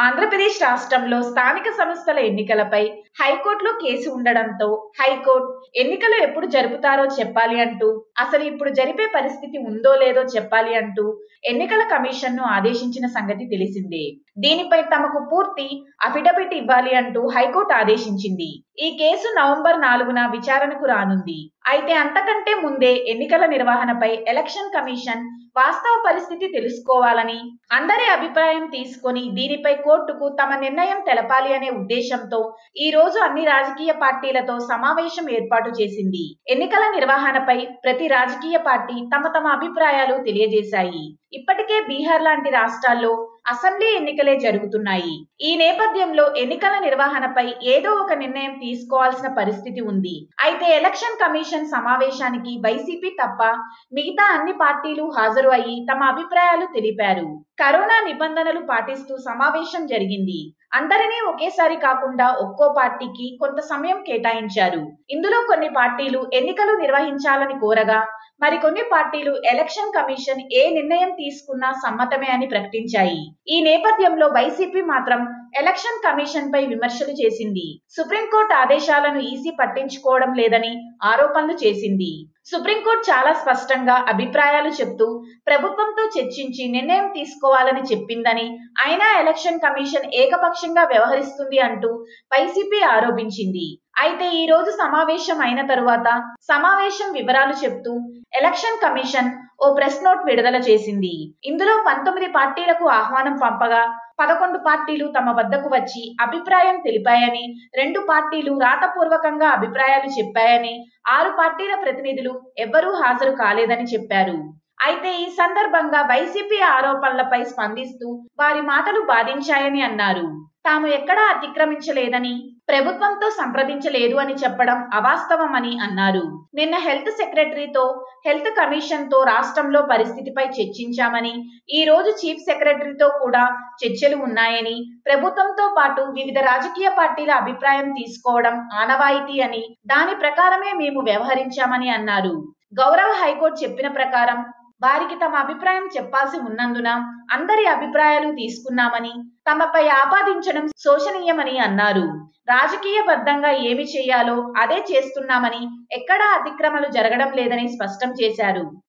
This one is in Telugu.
ఆంధ్రప్రదేశ్ రాష్ట్రంలో స్థానిక సంస్థల ఎన్నికలపై హైకోర్టులో కేసు ఉండడంతో హైకోర్టు ఎన్నికలు ఎప్పుడు జరుపుతారో చెప్పాలి అంటూ అసలు ఇప్పుడు జరిపే పరిస్థితి ఉందో లేదో చెప్పాలి అంటూ ఎన్నికల కమిషన్ ను ఆదేశించిన సంగతి తెలిసిందే దీనిపై తమకు పూర్తి అఫిడవిట్ ఇవ్వాలి అంటూ హైకోర్టు ఆదేశించింది ఈ కేసు నవంబర్ నాలుగున విచారణకు రానుంది అయితే అంతకంటే ముందే ఎన్నికల నిర్వహణపై ఎలక్షన్ కమిషన్ వాస్తవ పరిస్థితి తెలుసుకోవాలని అందరి అభిప్రాయం తీసుకొని దీనిపై కోర్టుకు తమ నిర్ణయం తెలపాలి అనే ఉద్దేశంతో ఈ రోజు అన్ని రాజకీయ పార్టీలతో సమావేశం ఏర్పాటు చేసింది ఎన్నికల నిర్వహణపై ప్రతి రాజకీయ పార్టీ తమ తమ అభిప్రాయాలు తెలియజేశాయి ఇప్పటికే బీహార్ లాంటి రాష్ట్రాల్లో అసెంబ్లీ ఎన్నికలే జరుగుతున్నాయి ఈ నేపథ్యంలో ఎన్నికల నిర్వహణపై ఏదో ఒక నిర్ణయం తీసుకోవాల్సిన పరిస్థితి ఉంది అయితే ఎలక్షన్ కమిషన్ సమావేశానికి వైసీపీ తప్ప మిగతా అన్ని పార్టీలు హాజరు అయ్యి తమ అభిప్రాయాలు తెలిపారు కరోనా నిబంధనలు పాటిస్తూ సమావేశం జరిగింది అందరినీ ఒకేసారి కాకుండా ఒక్కో పార్టీకి కొంత సమయం కేటాయించారు ఇందులో కొన్ని పార్టీలు ఎన్నికలు నిర్వహించాలని కోరగా మరికొన్ని పార్టీలు ఎలక్షన్ కమిషన్ ఏ నిర్ణయం తీసుకున్నా సమ్మతమే అని ప్రకటించాయి ఈ నేపథ్యంలో వైసీపీ మాత్రం ఎలక్షన్ కమిషన్ పై విమర్శలు చేసింది సుప్రీంకోర్టు ఆదేశాలను ఈసీ పట్టించుకోవడం లేదని ఆరోపణలు చేసింది సుప్రీంకోర్టు చాలా స్పష్టంగా అభిప్రాయాలు చెప్తూ ప్రభుత్వంతో చర్చించి నిర్ణయం తీసుకోవాలని చెప్పిందని అయినా ఎలక్షన్ కమిషన్ ఏకపక్షంగా వ్యవహరిస్తుంది అంటూ వైసీపీ ఆరోపించింది అయితే ఈ రోజు సమావేశం అయిన తరువాత సమావేశం వివరాలు చెప్తూ ఎలక్షన్ కమిషన్ ఓ ప్రెస్ నోట్ విడుదల చేసింది ఇందులో పంతొమ్మిది పార్టీలకు ఆహ్వానం పంపగా పదకొండు పార్టీలు తమ వద్దకు వచ్చి అభిప్రాయం తెలిపాయని రెండు పార్టీలు రాతపూర్వకంగా అభిప్రాయాలు చెప్పాయని ఆరు పార్టీల ప్రతినిధులు ఎవ్వరూ హాజరు కాలేదని చెప్పారు అయితే ఈ సందర్భంగా వైసీపీ ఆరోపణలపై స్పందిస్తూ వారి మాటలు బాధించాయని అన్నారు తాము ఎక్కడా అతిక్రమించలేదని ప్రభుత్వంతో సంప్రదించలేదు అని చెప్పడం అవాస్తవమని అన్నారు నిన్న హెల్త్ సెక్రటరీతో హెల్త్ కమిషన్ తో రాష్ట్రంలో పరిస్థితిపై చర్చించామని ఈ రోజు చీఫ్ సెక్రటరీతో కూడా చర్చలు ఉన్నాయని ప్రభుత్వంతో పాటు వివిధ రాజకీయ పార్టీల అభిప్రాయం తీసుకోవడం ఆనవాయితీ అని దాని ప్రకారమే మేము వ్యవహరించామని అన్నారు గౌరవ హైకోర్టు చెప్పిన ప్రకారం వారికి తమ అభిప్రాయం చెప్పాల్సి ఉన్నందున అందరి అభిప్రాయాలు తీసుకున్నామని తమపై ఆపాదించడం శోచనీయమని అన్నారు రాజకీయబద్ధంగా ఏమి చేయాలో అదే చేస్తున్నామని ఎక్కడా అతిక్రమలు జరగడం లేదని స్పష్టం చేశారు